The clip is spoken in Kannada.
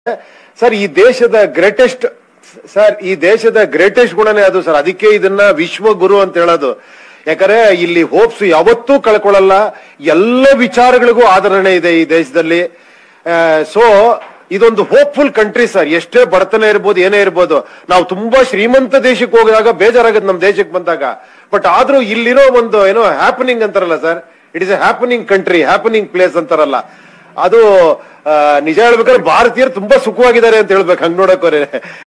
ಸರ್ ಈ ದೇಶದ ಗ್ರೇಟೆಸ್ಟ್ ಸರ್ ಈ ದೇಶದ ಗ್ರೇಟೆಸ್ಟ್ ಗುಣನೇ ಅದು ಸರ್ ಅದಕ್ಕೆ ಇದನ್ನ ವಿಶ್ವ ಗುರು ಅಂತ ಹೇಳೋದು ಯಾಕಂದ್ರೆ ಇಲ್ಲಿ ಹೋಪ್ಸ್ ಯಾವತ್ತೂ ಕಳ್ಕೊಳ್ಳಲ್ಲ ಎಲ್ಲ ವಿಚಾರಗಳಿಗೂ ಆದರಣೆ ಇದೆ ಈ ದೇಶದಲ್ಲಿ ಸೊ ಇದೊಂದು ಹೋಪ್ಫುಲ್ ಕಂಟ್ರಿ ಸರ್ ಎಷ್ಟೇ ಬಡತನ ಇರ್ಬೋದು ಏನೇ ಇರ್ಬೋದು ನಾವು ತುಂಬಾ ಶ್ರೀಮಂತ ದೇಶಕ್ಕೆ ಹೋಗಿದಾಗ ಬೇಜಾರಾಗತ್ತೆ ನಮ್ಮ ದೇಶಕ್ಕೆ ಬಂದಾಗ ಬಟ್ ಆದ್ರೂ ಇಲ್ಲಿರೋ ಒಂದು ಏನೋ ಹ್ಯಾಪನಿಂಗ್ ಅಂತಾರಲ್ಲ sir it is a happening country happening place ಅಂತಾರಲ್ಲ ಅದು ಆ, ನಿಜ ಹೇಳ್ಬೇಕಾದ್ರೆ ಭಾರತೀಯರು ತುಂಬಾ ಸುಖವಾಗಿದ್ದಾರೆ ಅಂತ ಹೇಳ್ಬೇಕು ಹಂಗ್ ನೋಡಕ್ ಹೋದ್ರೆ